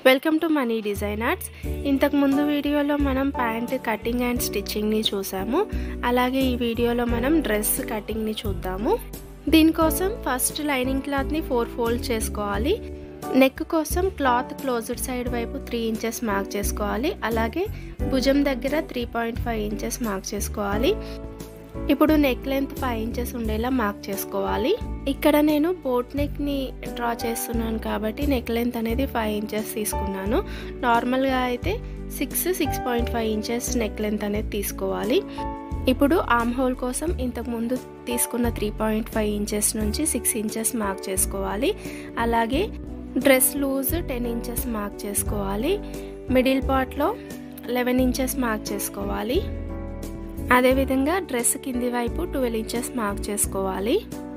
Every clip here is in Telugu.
వెల్కమ్ టు మనీ డిజైనర్స్ ఇంతకు ముందు వీడియోలో మనం ప్యాంట్ కటింగ్ అండ్ స్టిచ్చింగ్ని చూసాము అలాగే ఈ వీడియోలో మనం డ్రెస్ కటింగ్ని చూద్దాము దీనికోసం ఫస్ట్ లైనింగ్ క్లాత్ని ఫోర్ ఫోల్డ్ చేసుకోవాలి నెక్ కోసం క్లాత్ క్లోజ్డ్ సైడ్ వైపు త్రీ ఇంచెస్ మార్క్ చేసుకోవాలి అలాగే భుజం దగ్గర three point five inches mark చేసుకోవాలి ఇప్పుడు నెక్ లెంత్ ఫైవ్ ఇంచెస్ ఉండేలా మార్క్ చేసుకోవాలి ఇక్కడ నేను బోట్ నెక్ని డ్రా చేస్తున్నాను కాబట్టి నెక్ లెంత్ అనేది ఫైవ్ ఇంచెస్ తీసుకున్నాను నార్మల్గా అయితే six six point five inches neck length అనేది తీసుకోవాలి ఇప్పుడు ఆమ్ హోల్ కోసం ఇంతకుముందు తీసుకున్న త్రీ పాయింట్ ఫైవ్ ఇంచెస్ నుంచి సిక్స్ ఇంచెస్ మార్క్ చేసుకోవాలి అలాగే dress loose ten inches mark చేసుకోవాలి మిడిల్ పార్ట్లో లెవెన్ ఇంచెస్ మార్క్ చేసుకోవాలి అదేవిధంగా డ్రెస్ కింది వైపు ట్వెల్వ్ ఇంచెస్ మార్క్ చేసుకోవాలి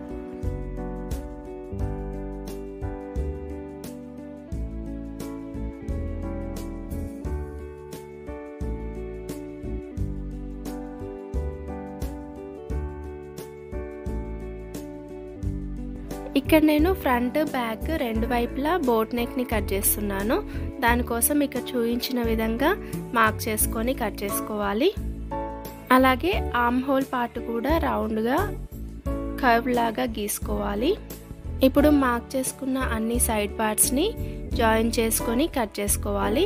ఇక్కడ నేను ఫ్రంట్ బ్యాక్ రెండు వైపులా బోట్ నెక్ని కట్ చేస్తున్నాను దానికోసం ఇక్కడ చూపించిన విధంగా మార్క్ చేసుకొని కట్ చేసుకోవాలి అలాగే ఆమ్ హోల్ పార్ట్ కూడా రౌండ్గా కర్వ్ లాగా గీసుకోవాలి ఇప్పుడు మార్క్ చేసుకున్న అన్ని సైడ్ పార్ట్స్ని జాయిన్ చేసుకొని కట్ చేసుకోవాలి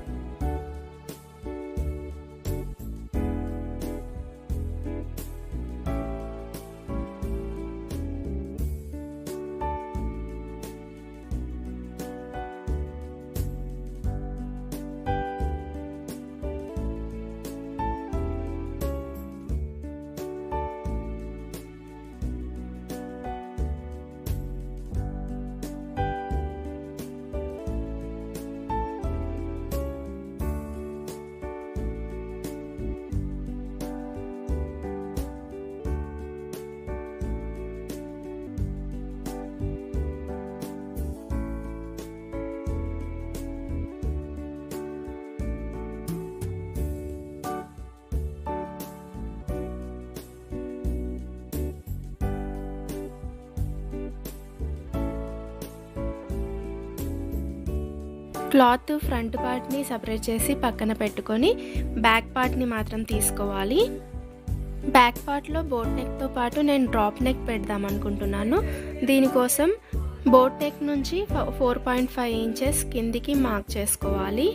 క్లాత్ ఫ్రంట్ పార్ట్ని సపరేట్ చేసి పక్కన పెట్టుకొని బ్యాక్ పార్ట్ని మాత్రం తీసుకోవాలి బ్యాక్ పార్ట్లో బోట్ నెక్తో పాటు నేను డ్రాప్ నెక్ పెడదాం అనుకుంటున్నాను దీనికోసం బోట్ నెక్ నుంచి ఫోర్ పాయింట్ ఫైవ్ ఇంచెస్ కిందికి మార్క్ చేసుకోవాలి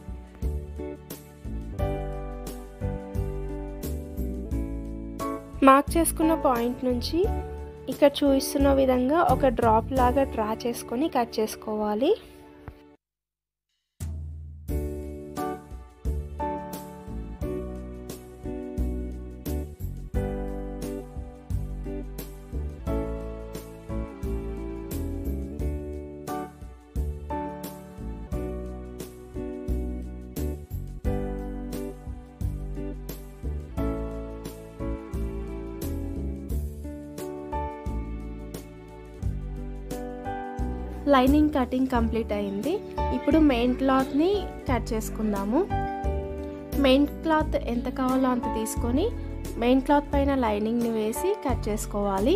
మార్క్ చేసుకున్న పాయింట్ నుంచి ఇక్కడ చూపిస్తున్న విధంగా ఒక డ్రాప్ లాగా డ్రా చేసుకొని కట్ చేసుకోవాలి లైనింగ్ కటింగ్ కంప్లీట్ అయింది ఇప్పుడు మెయిన్ క్లాత్ని కట్ చేసుకుందాము మెయిన్ క్లాత్ ఎంత కావాలో అంత తీసుకొని మెయిన్ క్లాత్ పైన లైనింగ్ని వేసి కట్ చేసుకోవాలి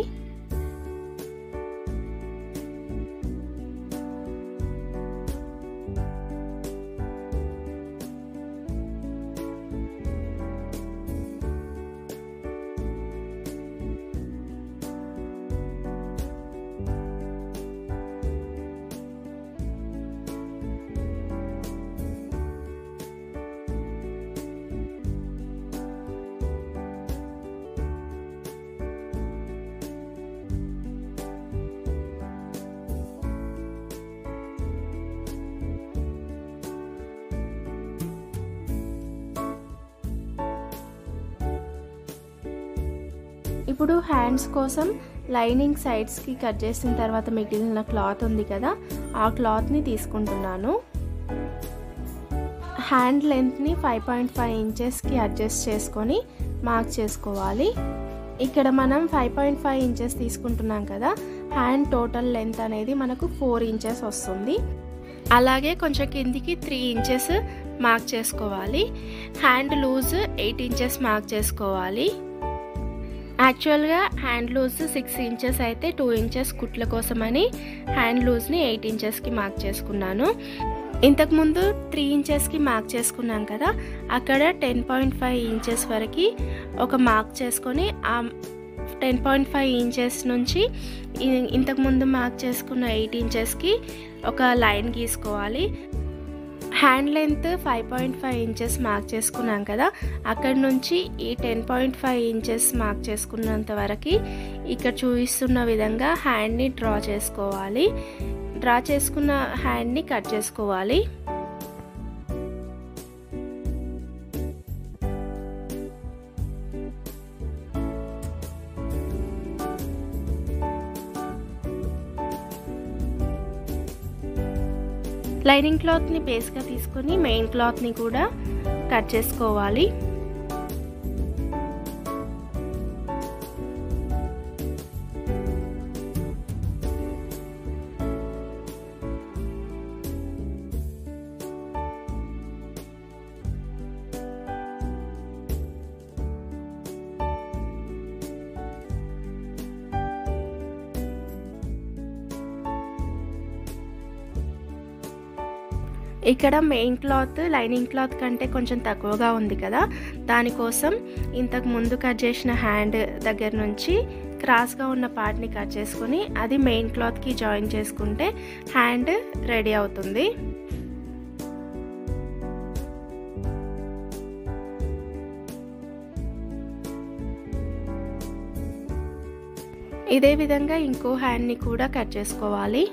ఇప్పుడు హ్యాండ్స్ కోసం లైనింగ్ సైడ్స్కి కట్ చేసిన తర్వాత మిగిలిన క్లాత్ ఉంది కదా ఆ క్లాత్ని తీసుకుంటున్నాను హ్యాండ్ లెంత్ని ఫైవ్ పాయింట్ ఫైవ్ ఇంచెస్కి అడ్జస్ట్ చేసుకొని మార్క్ చేసుకోవాలి ఇక్కడ మనం ఫైవ్ పాయింట్ ఫైవ్ ఇంచెస్ తీసుకుంటున్నాం కదా హ్యాండ్ టోటల్ లెంత్ అనేది మనకు ఫోర్ ఇంచెస్ వస్తుంది అలాగే కొంచెం కిందికి త్రీ ఇంచెస్ మార్క్ చేసుకోవాలి hand loose eight inches mark చేసుకోవాలి యాక్చువల్గా హ్యాండ్ లూజ్ సిక్స్ ఇంచెస్ అయితే టూ ఇంచెస్ కుట్ల కోసమని హ్యాండ్ లూజ్ని ఎయిట్ ఇంచెస్కి మార్క్ చేసుకున్నాను ఇంతకుముందు త్రీ ఇంచెస్కి మార్క్ చేసుకున్నాం కదా అక్కడ టెన్ పాయింట్ ఫైవ్ ఇంచెస్ వరకు ఒక మార్క్ చేసుకొని ఆ టెన్ పాయింట్ ఫైవ్ ఇంచెస్ నుంచి ఇంతకుముందు మార్క్ చేసుకున్న ఎయిట్ ఇంచెస్కి ఒక లైన్ గీసుకోవాలి hand length five point five inches mark చేసుకున్నాం కదా అక్కడ నుంచి ఈ ten point five inches mark చేసుకున్నంత వరకు ఇక్కడ చూపిస్తున్న విధంగా హ్యాండ్ని డ్రా చేసుకోవాలి డ్రా చేసుకున్న హ్యాండ్ని కట్ చేసుకోవాలి లైనింగ్ క్లాత్ని బేస్గా తీసుకొని మెయిన్ క్లాత్ని కూడా కట్ చేసుకోవాలి ఇక్కడ మెయిన్ క్లాత్ లైనింగ్ క్లాత్ కంటే కొంచెం తక్కువగా ఉంది కదా దానికోసం ఇంతకు ముందు కట్ చేసిన హ్యాండ్ దగ్గర నుంచి క్రాస్గా ఉన్న పార్ట్ని కట్ చేసుకొని అది మెయిన్ క్లాత్కి జాయిన్ చేసుకుంటే హ్యాండ్ రెడీ అవుతుంది ఇదే విధంగా ఇంకో హ్యాండ్ని కూడా కట్ చేసుకోవాలి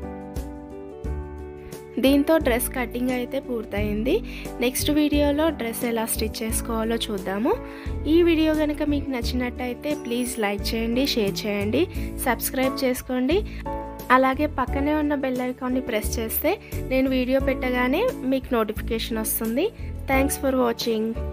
దీంతో డ్రెస్ కటింగ్ అయితే పూర్తయింది నెక్స్ట్ వీడియోలో డ్రెస్ ఎలా స్టిచ్ చేసుకోవాలో చూద్దాము ఈ వీడియో కనుక మీకు నచ్చినట్టయితే ప్లీజ్ లైక్ చేయండి షేర్ చేయండి సబ్స్క్రైబ్ చేసుకోండి అలాగే పక్కనే ఉన్న బెల్ ఐకాన్ని ప్రెస్ చేస్తే నేను వీడియో పెట్టగానే మీకు నోటిఫికేషన్ వస్తుంది థ్యాంక్స్ ఫర్ వాచింగ్